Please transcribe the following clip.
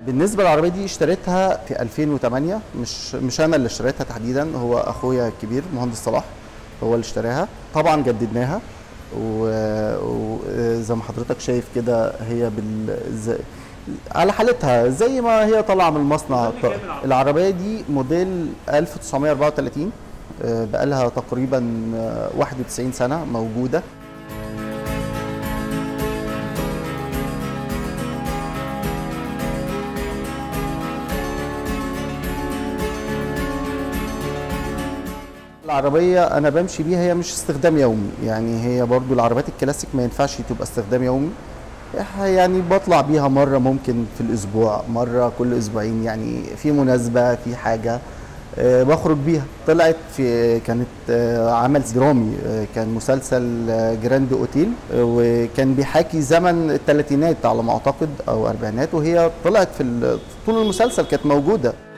بالنسبه للعربيه دي اشتريتها في 2008 مش مش انا اللي اشتريتها تحديدا هو اخويا الكبير مهندس صلاح هو اللي اشتراها طبعا جددناها وزي ما حضرتك شايف كده هي بال زي- على حالتها زي ما هي طالعه من المصنع موديل كام العربية؟ العربيه دي موديل 1934 آه، بقالها تقريبا آه، 91 سنه موجوده العربية أنا بمشي بيها هي مش استخدام يومي يعني هي برضو العربيات الكلاسيك ما ينفعش تبقى استخدام يومي يعني بطلع بيها مرة ممكن في الأسبوع مرة كل أسبوعين يعني في مناسبة في حاجة آه، بخرج بيها طلعت في كانت آه، عمل درامي آه، كان مسلسل آه، جراند اوتيل آه، وكان بيحاكي زمن الثلاثينات على ما اعتقد او اربعينات وهي طلعت في ال- طول المسلسل كانت موجوده